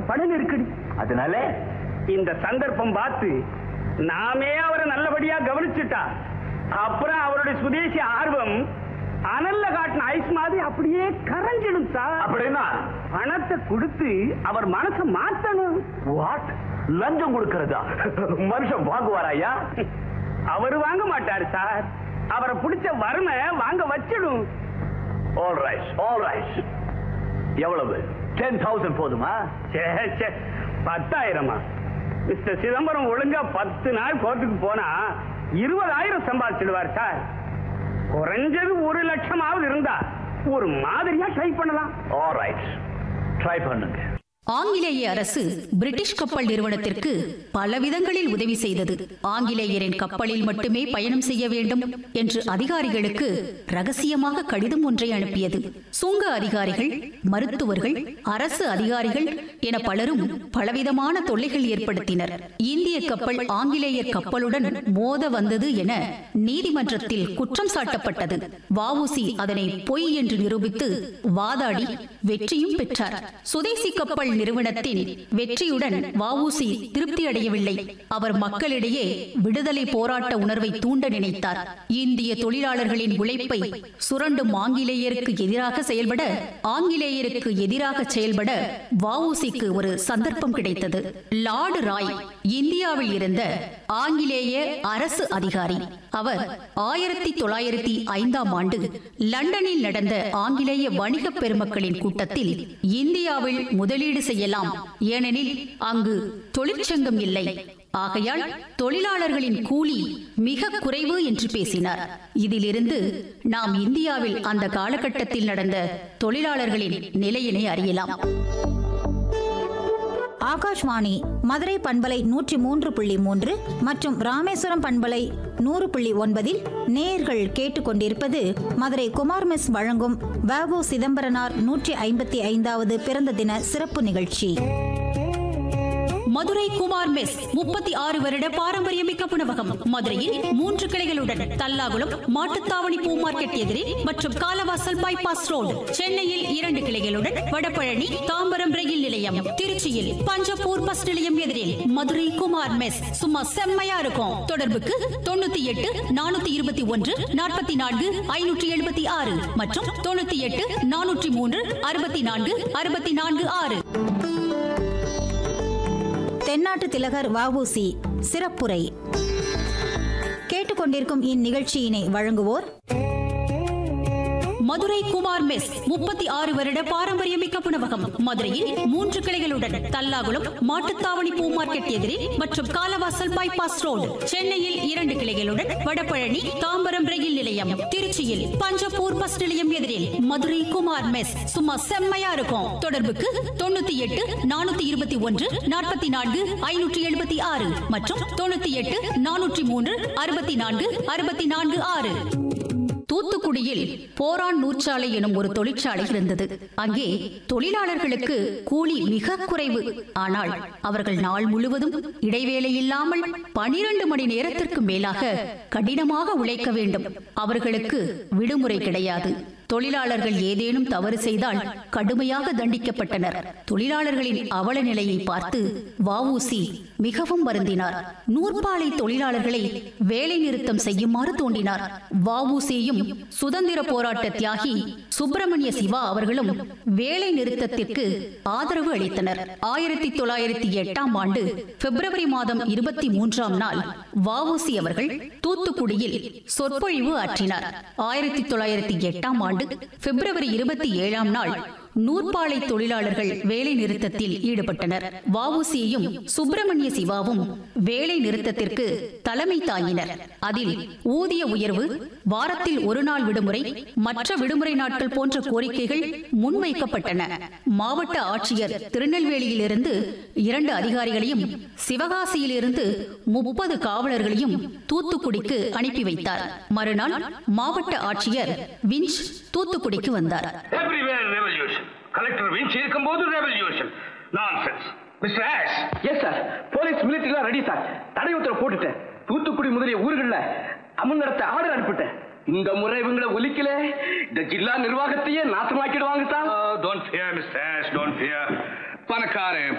பண நெருக்கடி அதனால இந்த சந்தர்ப்பம் பார்த்து நாமே அவரை நல்லபடியா கவனிச்சுட்டா அப்புறம் அவருடைய சுதேசி ஆர்வம் அனல்ல காட்டின ஐஸ் மாதிரி அப்படியே கரைஞ்சிடும் சார் அப்படின்னா பணத்தை கொடுத்து அவர் மனசை மாத்தணும் வாட் லஞ்சம் கொடுக்கறதா மனுஷன் வாங்குவாராயா அவர் வாங்க மாட்டார் சார் அவரை பிடிச்ச வறுமை வாங்க வச்சிடும் ஆல் ரைட் ஆல் ரைட் எவ்வளவு டென் தௌசண்ட் போதுமா சே, சே, பத்தாயிரமா மிஸ்டர் சிதம்பரம் ஒழுங்கா பத்து நாள் கோர்ட்டுக்கு போனா இருபதாயிரம் சம்பாதிச்சிடுவார் சார் குறைஞ்சது ஒரு லட்சமாவது இருந்தா ஒரு மாதிரியா ட்ரை பண்ணலாம் ஆல் ரைட் ட்ரை பண்ணுங்க ஆங்கிலேய அரசு பிரிட்டிஷ் கப்பல் நிறுவனத்திற்கு பல விதங்களில் உதவி செய்தது ஆங்கிலேயரின் கப்பலில் மட்டுமே பயணம் செய்ய வேண்டும் என்று அதிகாரிகளுக்கு ரகசியமாக கடிதம் ஒன்றை அனுப்பியது சுங்க அதிகாரிகள் மருத்துவர்கள் அரசு அதிகாரிகள் என பலரும் பலவிதமான தொல்லைகள் ஏற்படுத்தினர் இந்திய கப்பல் ஆங்கிலேயர் கப்பலுடன் மோத வந்தது என நீதிமன்றத்தில் குற்றம் சாட்டப்பட்டது வஉசி அதனை பொய் என்று நிரூபித்து வாதாடி வெற்றியும் பெற்றார் சுதேசி கப்பல் நிறுவனத்தின் வெற்றியுடன் வஉசி திருப்தி அடையவில்லை அவர் மக்களிடையே விடுதலை போராட்ட உணர்வை தூண்ட நினைத்தார் இந்திய தொழிலாளர்களின் உழைப்பை சுரண்டும் ஆங்கிலேயருக்கு எதிராக செயல்பட ஆங்கிலேயருக்கு எதிராக செயல்பட வஉசிக்கு ஒரு சந்தர்ப்பம் கிடைத்தது லார்டு ராய் இந்தியாவில் இருந்த ஆங்கிலேய அரசு அதிகாரி அவர் ஆயிரத்தி தொள்ளாயிரத்தி ஐந்தாம் ஆண்டு லண்டனில் நடந்த ஆங்கிலேய வணிக பெருமக்களின் கூட்டத்தில் இந்தியாவில் முதலீடு செய்யலாம் ஏனெனில் அங்கு தொழிற்சங்கம் இல்லை ஆகையால் தொழிலாளர்களின் கூலி மிக குறைவு என்று பேசினார் இதிலிருந்து நாம் இந்தியாவில் அந்த காலகட்டத்தில் நடந்த தொழிலாளர்களின் நிலையினை அறியலாம் ஆகாஷ்வாணி மதுரை பண்பலை நூற்றி மூன்று புள்ளி மூன்று மற்றும் ராமேஸ்வரம் பண்பலை நூறு புள்ளி ஒன்பதில் நேயர்கள் கேட்டுக்கொண்டிருப்பது மதுரை குமார் மெஸ் வழங்கும் வஉ சிதம்பரனார் நூற்றி ஐம்பத்தி ஐந்தாவது பிறந்த தின சிறப்பு நிகழ்ச்சி மதுரை குமார் மெஸ் முப்பத்தி ஆறு வருட பாரம்பரியமிக்க உணவகம் மதுரையில் மூன்று கிளைகளுடன் தல்லாகுளம் மாட்டுத்தாவணி பூ மார்க்கெட் எதிரே மற்றும் காலவாசல் பைபாஸ் ரோடு சென்னையில் இரண்டு கிளைகளுடன் வடபழனி தாம்பரம் ரயில் நிலையம் திருச்சியில் பஞ்சப்பூர் பஸ் நிலையம் எதிரில் மதுரை குமார் மெஸ் சும்மா செம்மையா இருக்கும் தொடர்புக்கு தொண்ணூத்தி எட்டு நானூத்தி இருபத்தி ஒன்று நாற்பத்தி நான்கு ஐநூற்றி எழுபத்தி ஆறு மற்றும் தொண்ணூத்தி எட்டு நானூற்றி மூன்று அறுபத்தி நான்கு அறுபத்தி நான்கு ஆறு தென்னாட்டு திலகர் வஉசி சிறப்புரை கேட்டுக்கொண்டிருக்கும் இந்நிகழ்ச்சியினை வழங்குவோர் மதுரை குமார் மெஸ் முப்பத்தி ஆறு வருட பாரம்பரியமிக்க உணவகம் மதுரையில் மூன்று கிளைகளுடன் தல்லாகுளம் மாட்டுத்தாவணி பூ மார்க்கெட் எதிரே மற்றும் காலவாசல் பைபாஸ் ரோடு சென்னையில் இரண்டு கிளைகளுடன் வடபழனி தாம்பரம் ரயில் நிலையம் திருச்சியில் பஞ்சப்பூர் பஸ் நிலையம் எதிரில் மதுரை குமார் மெஸ் சும்மா செம்மையா இருக்கும் தொடர்புக்கு தொண்ணூத்தி எட்டு நானூத்தி இருபத்தி ஒன்று நாற்பத்தி நான்கு ஐநூற்றி எழுபத்தி ஆறு மற்றும் தொண்ணூத்தி எட்டு நானூற்றி மூன்று அறுபத்தி நான்கு அறுபத்தி நான்கு ஆறு தூத்துக்குடியில் போரான் நூற்சாலை எனும் ஒரு தொழிற்சாலை இருந்தது அங்கே தொழிலாளர்களுக்கு கூலி மிக குறைவு ஆனால் அவர்கள் நாள் முழுவதும் இடைவேளை இல்லாமல் பனிரெண்டு மணி நேரத்திற்கு மேலாக கடினமாக உழைக்க வேண்டும் அவர்களுக்கு விடுமுறை கிடையாது தொழிலாளர்கள் ஏதேனும் தவறு செய்தால் கடுமையாக தண்டிக்கப்பட்டனர் தொழிலாளர்களின் அவல நிலையை பார்த்து வஉசி மிகவும் வருந்தினார் நூற்பாலை தொழிலாளர்களை வேலை நிறுத்தம் செய்யுமாறு தோண்டினார் வஉசியும் சுதந்திர போராட்ட தியாகி சுப்பிரமணிய சிவா அவர்களும் வேலை நிறுத்தத்திற்கு ஆதரவு அளித்தனர் ஆயிரத்தி தொள்ளாயிரத்தி எட்டாம் ஆண்டு பிப்ரவரி மாதம் இருபத்தி மூன்றாம் நாள் வஉசி அவர்கள் தூத்துக்குடியில் சொற்பொழிவு ஆற்றினார் ஆயிரத்தி தொள்ளாயிரத்தி எட்டாம் ஆண்டு பிப்ரவரி இருபத்தி ஏழாம் நாள் நூற்பாலை தொழிலாளர்கள் வேலை நிறுத்தத்தில் ஈடுபட்டனர் வஉசியும் சுப்பிரமணிய சிவாவும் வேலை நிறுத்தத்திற்கு தலைமை தாங்கினர் அதில் ஊதிய உயர்வு வாரத்தில் ஒரு நாள் விடுமுறை மற்ற விடுமுறை நாட்கள் போன்ற கோரிக்கைகள் முன்வைக்கப்பட்டன மாவட்ட ஆட்சியர் திருநெல்வேலியிலிருந்து இரண்டு அதிகாரிகளையும் சிவகாசியிலிருந்து முப்பது காவலர்களையும் தூத்துக்குடிக்கு அனுப்பி வைத்தார் மறுநாள் மாவட்ட ஆட்சியர் விஞ்ச் தூத்துக்குடிக்கு வந்தார் Everywhere revolution. கலெக்டர் விஞ்ச் இருக்கும்போது revolution nonsense mister Ash yes sir police மிலிட்டரிலாம் ரெடி சார் தடை உத்தரவு போட்டுட்டேன் தூத்துக்குடி முதலிய ஊர்கள்ல அமல் நடத்த ஆர்டர் அனுப்பிட்டேன் இந்த முறை இவங்களை ஒலிக்கல இந்த ஜில்லா நிர்வாகத்தையே நாசமாக்கிடுவாங்க sir don't fear mister Ash don't fear பணக்காரன்